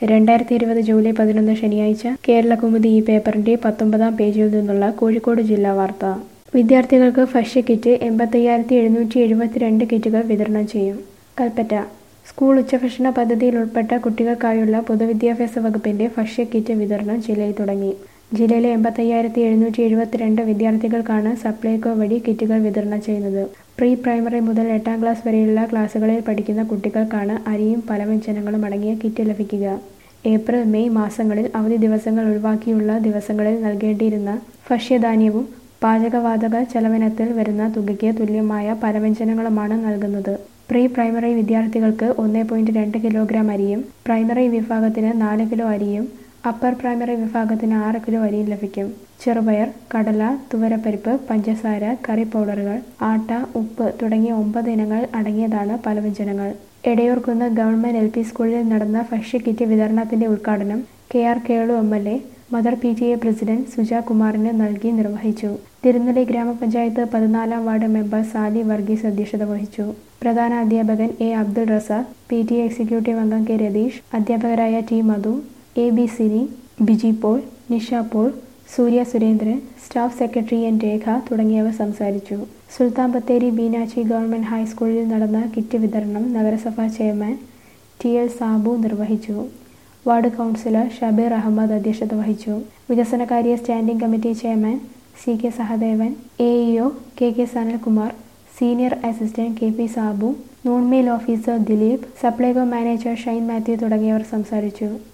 രണ്ടായിരത്തി ഇരുപത് ജൂലൈ പതിനൊന്ന് ശനിയാഴ്ച കേരളകൗമുദി ഈ പേപ്പറിന്റെ പത്തൊമ്പതാം പേജിൽ നിന്നുള്ള കോഴിക്കോട് ജില്ലാ വാർത്ത വിദ്യാർത്ഥികൾക്ക് ഭക്ഷ്യ കിറ്റ് എൺപത്തയ്യായിരത്തി എഴുന്നൂറ്റി എഴുപത്തിരണ്ട് കിറ്റുകൾ വിതരണം ചെയ്യും കൽപ്പറ്റ സ്കൂൾ ഉച്ചഭക്ഷണ പദ്ധതിയിൽ ഉൾപ്പെട്ട കുട്ടികൾക്കായുള്ള പൊതുവിദ്യാഭ്യാസ വകുപ്പിന്റെ ഭക്ഷ്യ കിറ്റ് വിതരണം ജില്ലയിൽ തുടങ്ങി ജില്ലയിലെ എൺപത്തയ്യായിരത്തി എഴുന്നൂറ്റി എഴുപത്തിരണ്ട് വിദ്യാർത്ഥികൾക്കാണ് സപ്ലൈകോ വഴി കിറ്റുകൾ വിതരണം ചെയ്യുന്നത് പ്രീ പ്രൈമറി മുതൽ എട്ടാം ക്ലാസ് വരെയുള്ള ക്ലാസ്സുകളിൽ പഠിക്കുന്ന കുട്ടികൾക്കാണ് അരിയും പലവ്യഞ്ജനങ്ങളും അടങ്ങിയ കിറ്റ് ലഭിക്കുക ഏപ്രിൽ മെയ് മാസങ്ങളിൽ അവധി ദിവസങ്ങൾ ഒഴിവാക്കിയുള്ള ദിവസങ്ങളിൽ നൽകേണ്ടിയിരുന്ന ഭക്ഷ്യധാന്യവും പാചകവാതക ചെലവിനത്തിൽ വരുന്ന തുകയ്ക്ക് തുല്യമായ പലവ്യഞ്ജനങ്ങളുമാണ് നൽകുന്നത് പ്രീ പ്രൈമറി വിദ്യാർത്ഥികൾക്ക് ഒന്ന് പോയിന്റ് രണ്ട് കിലോഗ്രാം അരിയും പ്രൈമറി വിഭാഗത്തിന് നാല് കിലോ അരിയും അപ്പർ പ്രൈമറി വിഭാഗത്തിന് ആറ് കിലോ അരിയും ലഭിക്കും ചെറുപയർ കടല തുവരപ്പരിപ്പ് പഞ്ചസാര കറി പൗഡറുകൾ ആട്ട ഉപ്പ് തുടങ്ങിയ ഒമ്പത് ഇനങ്ങൾ അടങ്ങിയതാണ് പലവ്യഞ്ജനങ്ങൾ എടയൂർക്കുന്ന് ഗവൺമെന്റ് എൽ പി സ്കൂളിൽ നടന്ന ഭക്ഷ്യ കിറ്റ് വിതരണത്തിന്റെ ഉദ്ഘാടനം K R Kelu M L A mother P T A president Suja കുമാറിന് നൽകി നിർവഹിച്ചു തിരുനെല്ലി ഗ്രാമപഞ്ചായത്ത് പതിനാലാം വാർഡ് മെമ്പർ സാലി വർഗീസ് അധ്യക്ഷത വഹിച്ചു പ്രധാന അധ്യാപകൻ A Abdul Razak P T A executive അംഗം കെ രതീഷ് അധ്യാപകരായ T Madhu A B Sini Biji Paul Nisha Paul Surya Surendran staff secretary N Rekha തുടങ്ങിയവർ സംസാരിച്ചു സുൽത്താൻ ബത്തേരി ബീനാച്ചി ഗവൺമെന്റ് ഹൈസ്കൂളിൽ നടന്ന കിറ്റ് വിതരണം നഗരസഭാ ചെയർമാൻ ടി എൽ സാബു നിർവഹിച്ചു വാർഡ് കൗൺസിലർ ഷബീർ അഹമ്മദ് അധ്യക്ഷത വഹിച്ചു വികസനകാര്യ standing committee chairman C K Sahadevan A EO K K Sanalkumar senior assistant K P Sabu noon meal officer Dileep Supplyco manager Shine Mathew തുടങ്ങിയവർ സംസാരിച്ചു